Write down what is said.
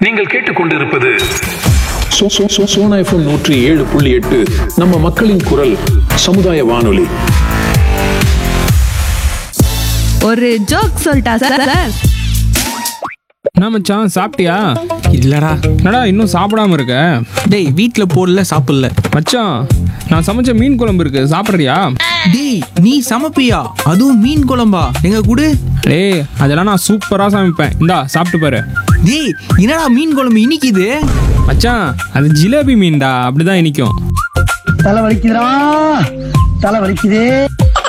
நீங்கள் கேட்டுக்கொண்டிருப்பது சோ- சோ- சோ- சோனா எஃப்எம் நூற்றி ஏழு புள்ளி எட்டு நம்ம மக்களின் குரல் சமுதாய வானொலி ஒரு ஜோக் சொல்லிட்டா சார் சார் என்ன மச்சான் சாப்பிட்டியா இல்லடா என்னடா இன்னும் சாப்பிடாம இருக்க டேய் வீட்ல போடல சாப்பிடல மச்சான் நான் சமைச்ச மீன் குழம்பு இருக்கு சாப்பிட்றியா டேய் நீ சமைப்பியா அதுவும் மீன் குழம்பா எங்க குடு டேய் அதெல்லாம் நான் சூப்பராக சமைப்பேன் இந்தா சாப்பிட்டு பாரு டேய் என்னடா மீன் குழம்பு இனிக்குது மச்சான் அது ஜிலேபி மீன்டா அப்படிதான் இனிக்கும் தலை வலிக்குதுடா தலை வலிக்குதே